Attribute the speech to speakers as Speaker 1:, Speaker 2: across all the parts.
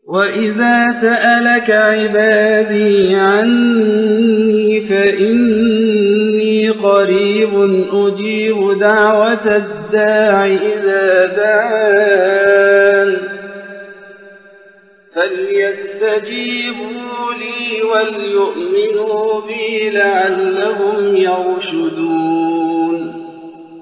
Speaker 1: وإذا سألك عبادي عني فإني قريب أجيب دعوة الداع إذا دعان فليستجيبوا لي وليؤمنوا بي لعلهم يرشدون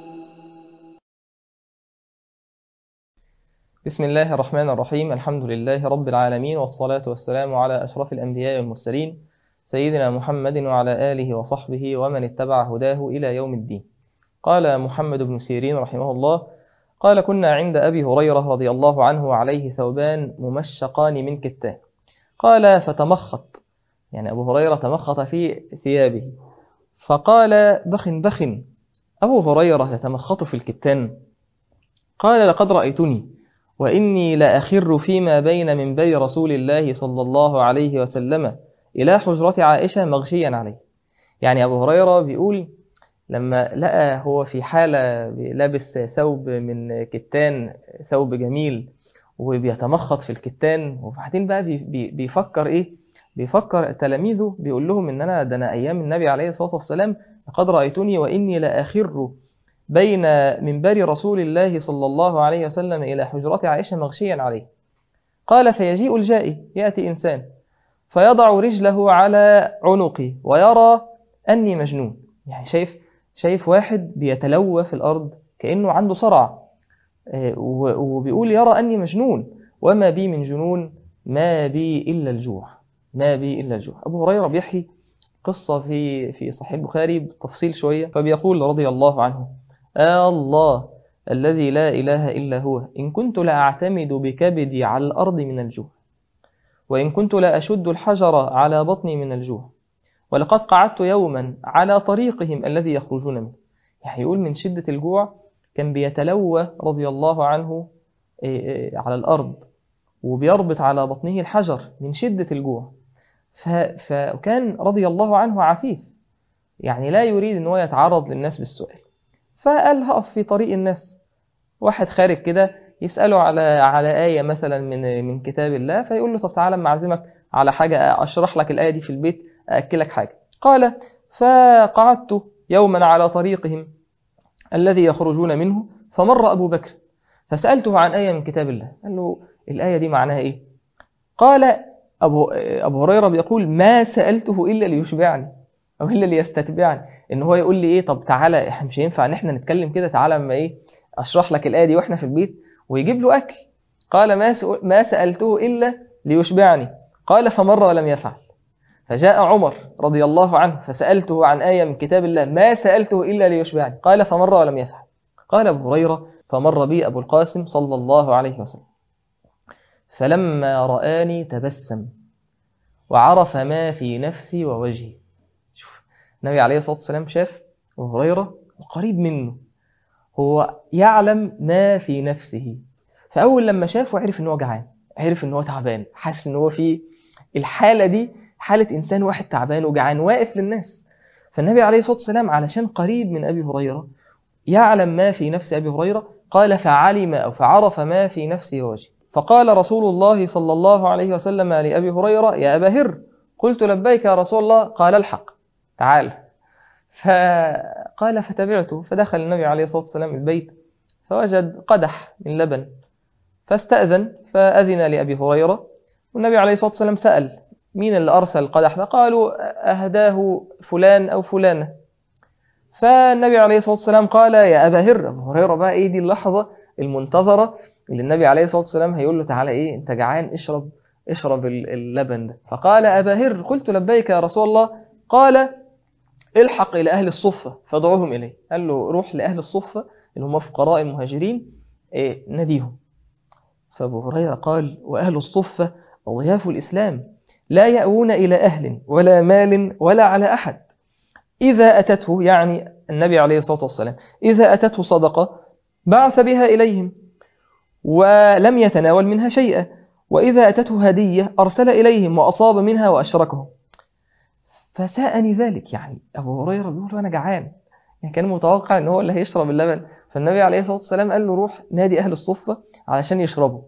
Speaker 2: بسم الله الرحمن الرحيم الحمد لله رب العالمين والصلاة والسلام على أشرف الأنبياء والمرسلين سيدنا محمد وعلى آله وصحبه ومن اتبع هداه إلى يوم الدين قال محمد بن سيرين رحمه الله قال كنا عند أبي هريرة رضي الله عنه وعليه ثوبان ممشقان من كتان قال فتمخط يعني أبو هريرة تمخط في ثيابه فقال بخ بخ أبو هريرة يتمخط في الكتان قال لقد رأيتني وإني لأخر فيما بين منبر رسول الله صلى الله عليه وسلم إلى حجرة عائشة مغشيا عليه يعني أبو هريرة بيقول لما لقى هو في حالة لابس ثوب من كتان ثوب جميل وبيتمخط في الكتان وبعدين بقى بي بيفكر إيه بيفكر تلاميذه بيقول لهم إن أنا ده أنا أيام النبي عليه الصلاة والسلام لقد رأيتني وإني لأخر بين منبر رسول الله صلى الله عليه وسلم إلى حجرة عائشة مغشيا عليه قال فيجيء الجائي يأتي إنسان فيضع رجله على عنقي ويرى أني مجنون يعني شايف شايف واحد بيتلوى في الأرض كأنه عنده صرع وبيقول يرى أني مجنون وما بي من جنون ما بي إلا الجوع ما بي إلا الجوع أبو هريرة بيحكي قصة في في صحيح البخاري بتفصيل شوية فبيقول رضي الله عنه آه الله الذي لا إله إلا هو إن كنت لأعتمد بكبدي على الأرض من الجوع وإن كنت لأشد الحجر على بطني من الجوع ولقد قعدت يوما على طريقهم الذي يخرجون منه يعني يقول من شدة الجوع كان بيتلوى رضي الله عنه على الأرض وبيربط على بطنه الحجر من شدة الجوع فكان رضي الله عنه عفيف يعني لا يريد أن هو يتعرض للناس بالسؤال فقال هقف في طريق الناس واحد خارج كده يسأله على على آية مثلا من من كتاب الله فيقول له طب تعالى أما أعزمك على حاجة أشرح لك الآية دي في البيت أأكلك حاجة قال فقعدت يوما على طريقهم الذي يخرجون منه فمر أبو بكر فسألته عن آية من كتاب الله قال له الآية دي معناها إيه قال أبو, أبو هريرة بيقول ما سألته إلا ليشبعني أو إلا ليستتبعني إن هو يقول لي إيه طب تعالى إحنا مش هينفع إن إحنا نتكلم كده تعالى أما إيه أشرح لك الآية دي وإحنا في البيت ويجيب له أكل قال ما ما سألته إلا ليشبعني قال فمر ولم يفعل فجاء عمر رضي الله عنه فسألته عن آية من كتاب الله ما سألته إلا ليشبعني قال فمر ولم يفعل قال أبو هريرة فمر بي أبو القاسم صلى الله عليه وسلم فلما رآني تبسم وعرف ما في نفسي ووجهي شوف النبي عليه الصلاة والسلام شاف أبو هريرة وقريب منه هو يعلم ما في نفسه فأول لما شافه عرف إن هو جعان عرف إن هو تعبان حاسس إن هو في الحالة دي حالة إنسان واحد تعبان وجعان واقف للناس فالنبي عليه الصلاة والسلام علشان قريب من أبي هريرة يعلم ما في نفس أبي هريرة قال فعلم أو فعرف ما في نفسي ووجهي فقال رسول الله صلى الله عليه وسلم لأبي هريرة يا أبا هر قلت لبيك يا رسول الله قال الحق تعال فقال فتبعته فدخل النبي عليه الصلاة والسلام البيت فوجد قدح من لبن فاستأذن فأذن لأبي هريرة والنبي عليه الصلاة والسلام سأل مين اللي أرسل القدح ده قالوا أهداه فلان أو فلانة فالنبي عليه الصلاة والسلام قال يا أبا هر أبو هريرة بقى إيه دي اللحظة المنتظرة اللي النبي عليه الصلاة والسلام هيقول له تعالى إيه أنت جعان اشرب اشرب اللبن ده فقال أبا هر قلت لبيك يا رسول الله قال الحق إلى أهل الصفة فادعوهم إليه قال له روح لأهل الصفة اللي هم فقراء المهاجرين إيه ناديهم فأبو هريرة قال وأهل الصفة ضياف الإسلام لا يأوون إلى أهل ولا مال ولا على أحد إذا أتته يعني النبي عليه الصلاة والسلام إذا أتته صدقة بعث بها إليهم ولم يتناول منها شيئا وإذا أتته هدية أرسل إليهم وأصاب منها وأشركهم فساءني ذلك يعني أبو هريرة بيقول أنا جعان يعني كان متوقع أن هو اللي هيشرب اللبن فالنبي عليه الصلاة والسلام قال له روح نادي أهل الصفة علشان يشربوا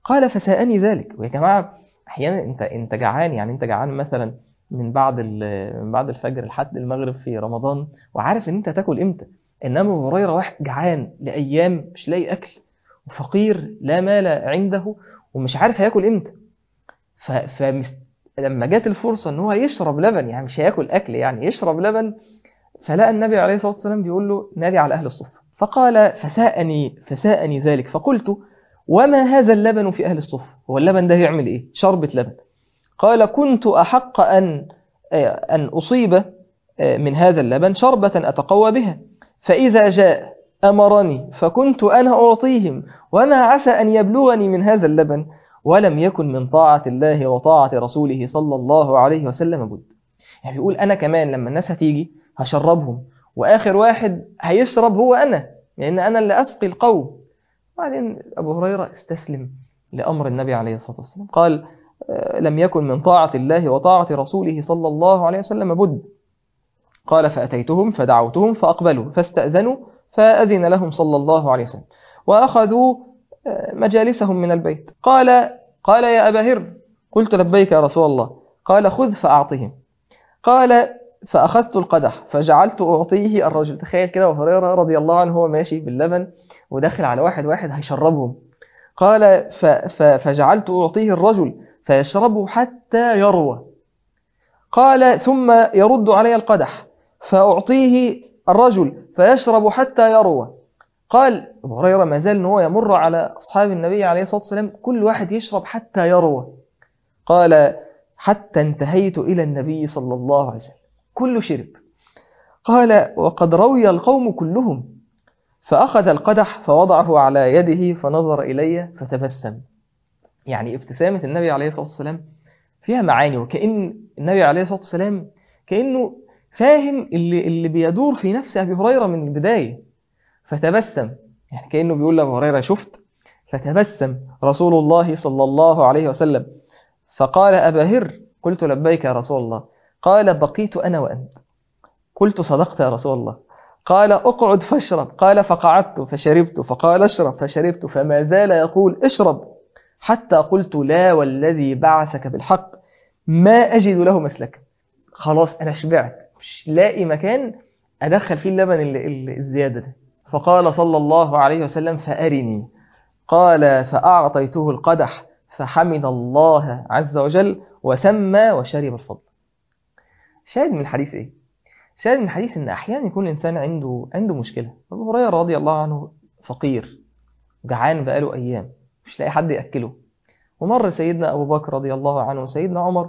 Speaker 2: قال فساءني ذلك ويا جماعة أحيانا أنت أنت جعان يعني أنت جعان مثلا من بعد ال- من بعد الفجر لحد المغرب في رمضان وعارف ان انت هتاكل امتى انما ابو هريره واحد جعان لايام مش لاقي اكل وفقير لا مال عنده ومش عارف هياكل امتى ف... فمس... لما جات الفرصه ان هو يشرب لبن يعني مش هياكل اكل يعني يشرب لبن فلقى النبي عليه الصلاه والسلام بيقول له نادي على اهل الصفه فقال فساءني فساءني ذلك فقلت وما هذا اللبن في اهل الصفه هو اللبن ده يعمل ايه شربة لبن قال كنت أحق أن أن أصيب من هذا اللبن شربة أتقوى بها فإذا جاء أمرني فكنت أنا أعطيهم وما عسى أن يبلغني من هذا اللبن ولم يكن من طاعة الله وطاعة رسوله صلى الله عليه وسلم بد يعني بيقول أنا كمان لما الناس هتيجي هشربهم وآخر واحد هيشرب هو أنا لأن أنا اللي أسقي القوم وبعدين أبو هريرة استسلم لأمر النبي عليه الصلاة والسلام قال لم يكن من طاعة الله وطاعة رسوله صلى الله عليه وسلم بد قال فأتيتهم فدعوتهم فأقبلوا فاستأذنوا فأذن لهم صلى الله عليه وسلم وأخذوا مجالسهم من البيت قال قال يا أبا هر قلت لبيك يا رسول الله قال خذ فأعطهم قال فأخذت القدح فجعلت أعطيه الرجل تخيل كده وهريرة رضي الله عنه هو ماشي باللبن وداخل على واحد واحد هيشربهم قال ف ف فجعلت أعطيه الرجل فيشربه حتى يروى قال ثم يرد علي القدح فأعطيه الرجل فيشرب حتى يروى قال أبو هريرة ما زال هو يمر على أصحاب النبي عليه الصلاة والسلام كل واحد يشرب حتى يروى قال حتى انتهيت إلى النبي صلى الله عليه وسلم كله شرب قال وقد روي القوم كلهم فأخذ القدح فوضعه على يده فنظر إلي فتبسم يعني ابتسامة النبي عليه الصلاة والسلام فيها معاني وكأن النبي عليه الصلاة والسلام كأنه فاهم اللي, اللي بيدور في نفس أبي هريرة من البداية فتبسم يعني كأنه بيقول لأبو هريرة شفت فتبسم رسول الله صلى الله عليه وسلم فقال أبا هر قلت لبيك يا رسول الله قال بقيت أنا وأنت قلت صدقت يا رسول الله قال اقعد فاشرب قال فقعدت فشربت فقال اشرب فشربت فما زال يقول اشرب حتى قلت لا والذي بعثك بالحق ما أجد له مسلكا خلاص أنا شبعت مش لاقي مكان أدخل فيه اللبن الزيادة ده فقال صلى الله عليه وسلم فأرني قال فأعطيته القدح فحمد الله عز وجل وسمى وشرب الفضل شاهد من الحديث إيه؟ شاهد من الحديث إن أحيانا يكون الإنسان عنده عنده مشكلة أبو هريرة رضي الله عنه فقير جعان بقاله أيام مش لاقي حد يأكله ومر سيدنا أبو بكر رضي الله عنه وسيدنا عمر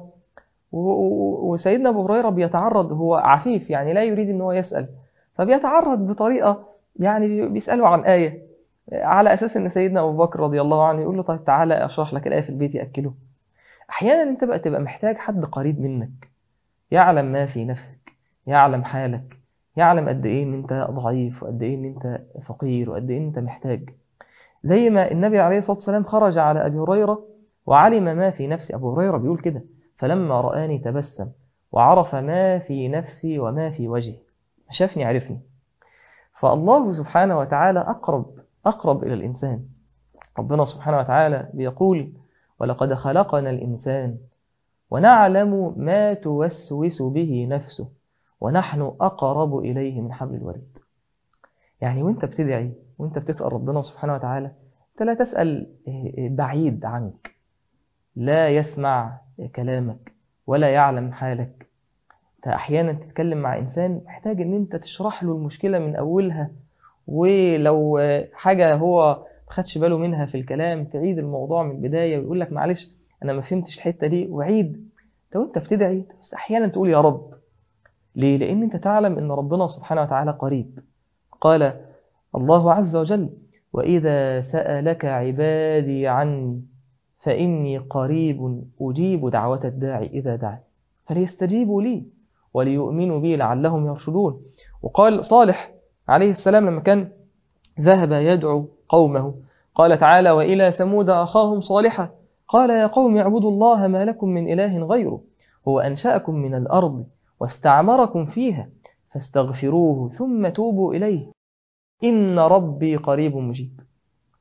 Speaker 2: وسيدنا أبو هريرة بيتعرض هو عفيف يعني لا يريد أن هو يسأل فبيتعرض بطريقة يعني بيسأله عن آية على أساس أن سيدنا أبو بكر رضي الله عنه يقول له طيب تعالى أشرح لك الآية في البيت يأكله أحيانا أنت بقى تبقى محتاج حد قريب منك يعلم ما في نفسك يعلم حالك يعلم قد إيه أن أنت ضعيف وقد إيه أن أنت فقير وقد إيه أن أنت محتاج زي ما النبي عليه الصلاة والسلام خرج على أبي هريرة وعلم ما في نفس أبو هريرة بيقول كده فلما رآني تبسم وعرف ما في نفسي وما في وجهي شافني عرفني فالله سبحانه وتعالى أقرب أقرب إلى الإنسان ربنا سبحانه وتعالى بيقول ولقد خلقنا الإنسان ونعلم ما توسوس به نفسه ونحن أقرب إليه من حبل الوريد يعني وانت بتدعي وانت بتسأل ربنا سبحانه وتعالى انت لا تسأل بعيد عنك لا يسمع كلامك ولا يعلم حالك انت احيانا تتكلم مع انسان محتاج ان انت تشرح له المشكلة من اولها ولو حاجة هو خدش باله منها في الكلام تعيد الموضوع من البداية ويقول لك معلش انا ما فهمتش الحتة دي وعيد انت وانت بتدعي بس احيانا تقول يا رب ليه لان انت تعلم ان ربنا سبحانه وتعالى قريب قال الله عز وجل وإذا سألك عبادي عني فإني قريب أجيب دعوة الداعي إذا دعا فليستجيبوا لي وليؤمنوا بي لعلهم يرشدون وقال صالح عليه السلام لما كان ذهب يدعو قومه قال تعالى وإلى ثمود أخاهم صالحا قال يا قوم اعبدوا الله ما لكم من إله غيره هو أنشأكم من الأرض واستعمركم فيها فاستغفروه ثم توبوا إليه إن ربي قريب مجيب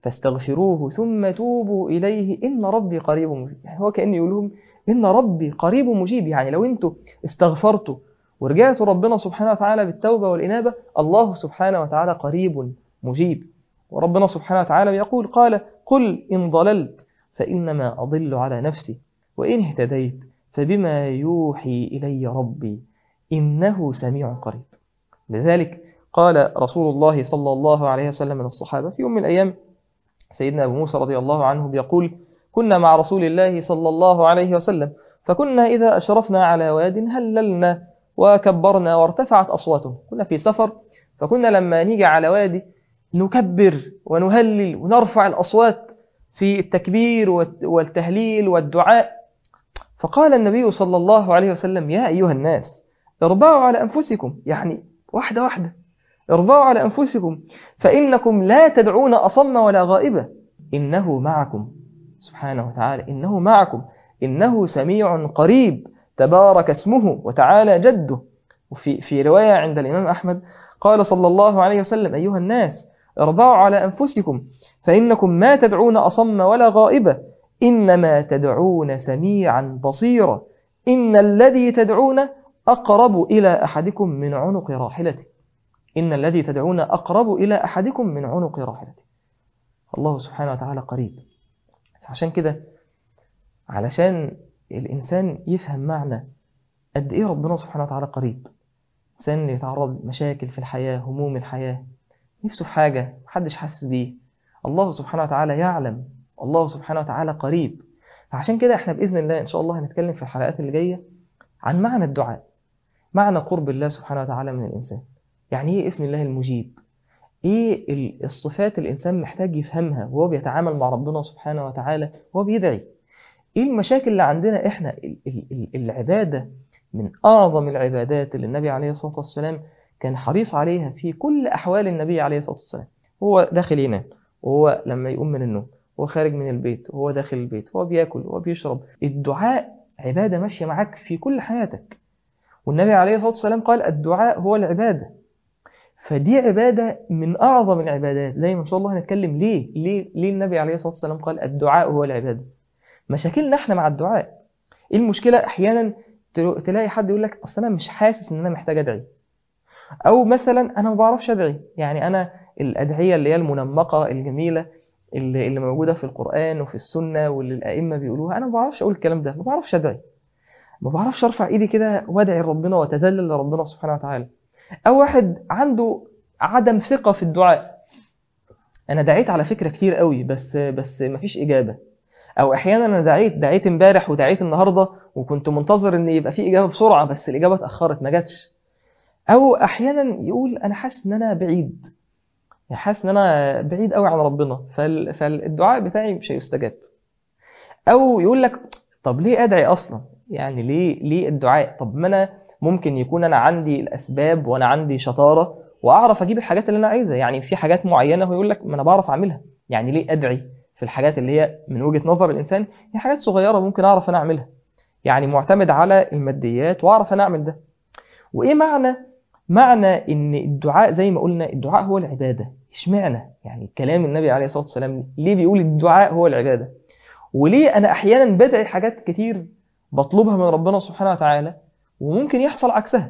Speaker 2: فاستغفروه ثم توبوا إليه إن ربي قريب مجيب يعني هو كأنه يقول لهم إن ربي قريب مجيب يعني لو أنتوا استغفرتوا ورجعتوا ربنا سبحانه وتعالى بالتوبة والإنابة الله سبحانه وتعالى قريب مجيب وربنا سبحانه وتعالى يقول قال قل إن ضللت فإنما أضل على نفسي وإن اهتديت فبما يوحي إلي ربي إنه سميع قريب لذلك قال رسول الله صلى الله عليه وسلم من الصحابة في يوم من الأيام سيدنا أبو موسى رضي الله عنه بيقول كنا مع رسول الله صلى الله عليه وسلم فكنا إذا أشرفنا على واد هللنا وكبرنا وارتفعت أصواتنا كنا في سفر فكنا لما نيجي على وادي نكبر ونهلل ونرفع الأصوات في التكبير والتهليل والدعاء فقال النبي صلى الله عليه وسلم يا أيها الناس اربعوا على أنفسكم يعني واحدة واحدة اربعوا على أنفسكم فإنكم لا تدعون أصم ولا غائبة إنه معكم سبحانه وتعالى إنه معكم إنه سميع قريب تبارك اسمه وتعالى جده وفي في رواية عند الإمام أحمد قال صلى الله عليه وسلم أيها الناس اربعوا على أنفسكم فإنكم ما تدعون أصم ولا غائبة إنما تدعون سميعا بصيرا إن الذي تدعون أقرب إلى أحدكم من عنق راحلته إن الذي تدعون أقرب إلى أحدكم من عنق راحلته الله سبحانه وتعالى قريب عشان كده علشان الإنسان يفهم معنى قد إيه ربنا سبحانه وتعالى قريب إنسان يتعرض مشاكل في الحياة هموم الحياة نفسه في حاجة محدش حاسس بيه الله سبحانه وتعالى يعلم الله سبحانه وتعالى قريب فعشان كده احنا بإذن الله إن شاء الله هنتكلم في الحلقات اللي جاية عن معنى الدعاء معنى قرب الله سبحانه وتعالى من الإنسان يعني إيه اسم الله المجيب إيه الصفات الإنسان محتاج يفهمها وهو بيتعامل مع ربنا سبحانه وتعالى وهو بيدعي إيه المشاكل اللي عندنا إحنا العبادة من أعظم العبادات اللي النبي عليه الصلاة والسلام كان حريص عليها في كل أحوال النبي عليه الصلاة والسلام هو داخل ينام وهو لما يقوم من النوم هو خارج من البيت وهو داخل البيت هو بياكل وهو بيشرب الدعاء عبادة ماشية معاك في كل حياتك والنبي عليه الصلاة والسلام قال الدعاء هو العبادة فدي عبادة من أعظم العبادات زي ما إن شاء الله هنتكلم ليه ليه ليه النبي عليه الصلاة والسلام قال الدعاء هو العبادة مشاكلنا احنا مع الدعاء ايه المشكلة احيانا تلاقي حد يقول لك اصل انا مش حاسس ان انا محتاج ادعي او مثلا انا ما بعرفش ادعي يعني انا الادعية اللي هي المنمقة الجميلة اللي, اللي موجودة في القرآن وفي السنة واللي الائمة بيقولوها انا ما بعرفش اقول الكلام ده ما بعرفش ادعي ما بعرفش ارفع ايدي كده وادعي ربنا واتذلل لربنا سبحانه وتعالى او واحد عنده عدم ثقة في الدعاء انا دعيت على فكرة كتير قوي بس بس مفيش اجابة او احيانا انا دعيت دعيت امبارح ودعيت النهارده وكنت منتظر ان يبقى في اجابه بسرعه بس الاجابه اتاخرت ما جاتش او احيانا يقول انا حاسس ان انا بعيد يعني حاسس ان انا بعيد قوي عن ربنا فال... فالدعاء بتاعي مش هيستجاب او يقول لك طب ليه ادعي اصلا يعني ليه ليه الدعاء طب ما انا ممكن يكون انا عندي الاسباب وانا عندي شطاره واعرف اجيب الحاجات اللي انا عايزها يعني في حاجات معينه هو يقول لك ما انا بعرف اعملها يعني ليه ادعي في الحاجات اللي هي من وجهة نظر الإنسان هي حاجات صغيرة ممكن أعرف أنا أعملها يعني معتمد على الماديات وأعرف أنا أعمل ده وإيه معنى معنى إن الدعاء زي ما قلنا الدعاء هو العبادة اشمعنى يعني كلام النبي عليه الصلاة والسلام ليه بيقول الدعاء هو العبادة وليه أنا أحيانا بدعي حاجات كتير بطلبها من ربنا سبحانه وتعالى وممكن يحصل عكسها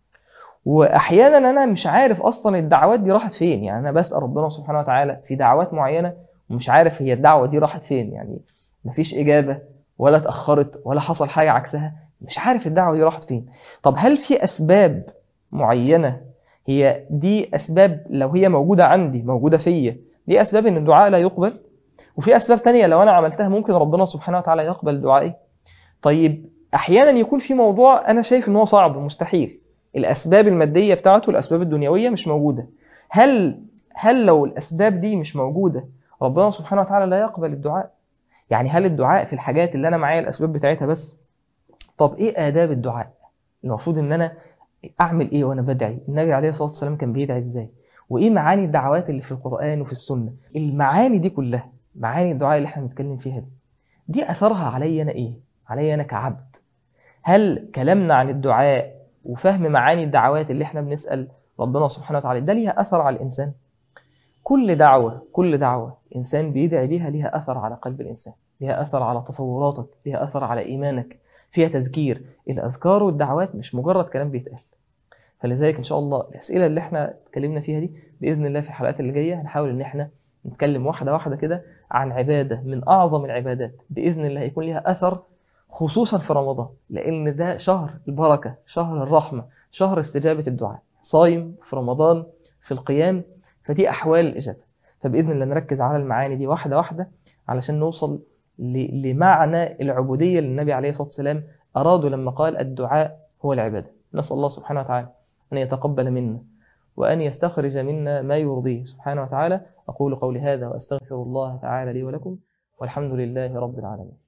Speaker 2: وأحيانا أنا مش عارف أصلا الدعوات دي راحت فين يعني أنا بسأل ربنا سبحانه وتعالى في دعوات معينة ومش عارف هي الدعوة دي راحت فين يعني مفيش إجابة ولا اتأخرت ولا حصل حاجة عكسها مش عارف الدعوة دي راحت فين طب هل في أسباب معينة هي دي أسباب لو هي موجودة عندي موجودة فيا دي أسباب إن الدعاء لا يقبل وفي أسباب تانية لو أنا عملتها ممكن ربنا سبحانه وتعالى يقبل دعائي طيب أحيانا يكون في موضوع أنا شايف إن هو صعب ومستحيل الأسباب المادية بتاعته الأسباب الدنيوية مش موجودة هل هل لو الأسباب دي مش موجودة ربنا سبحانه وتعالى لا يقبل الدعاء يعني هل الدعاء في الحاجات اللي انا معايا الاسباب بتاعتها بس طب ايه اداب الدعاء المفروض ان انا اعمل ايه وانا بدعي النبي عليه الصلاه والسلام كان بيدعي ازاي وايه معاني الدعوات اللي في القران وفي السنه المعاني دي كلها معاني الدعاء اللي احنا بنتكلم فيها دي دي اثرها عليا انا ايه عليا انا كعبد هل كلامنا عن الدعاء وفهم معاني الدعوات اللي احنا بنسال ربنا سبحانه وتعالى ده ليها اثر على الانسان كل دعوة كل دعوة إنسان بيدعي بيها ليها أثر على قلب الإنسان ليها أثر على تصوراتك ليها أثر على إيمانك فيها تذكير الأذكار والدعوات مش مجرد كلام بيتقال فلذلك إن شاء الله الأسئلة اللي احنا اتكلمنا فيها دي بإذن الله في الحلقات اللي جاية هنحاول إن احنا نتكلم واحدة واحدة كده عن عبادة من أعظم العبادات بإذن الله يكون ليها أثر خصوصا في رمضان لأن ده شهر البركة شهر الرحمة شهر استجابة الدعاء صايم في رمضان في القيام فدي أحوال الإجابة فبإذن الله نركز على المعاني دي واحدة واحدة علشان نوصل ل- لمعنى العبودية اللي النبي عليه الصلاة والسلام أرادوا لما قال الدعاء هو العبادة نسأل الله سبحانه وتعالى أن يتقبل منا وأن يستخرج منا ما يرضيه سبحانه وتعالى أقول قولي هذا وأستغفر الله تعالى لي ولكم والحمد لله رب العالمين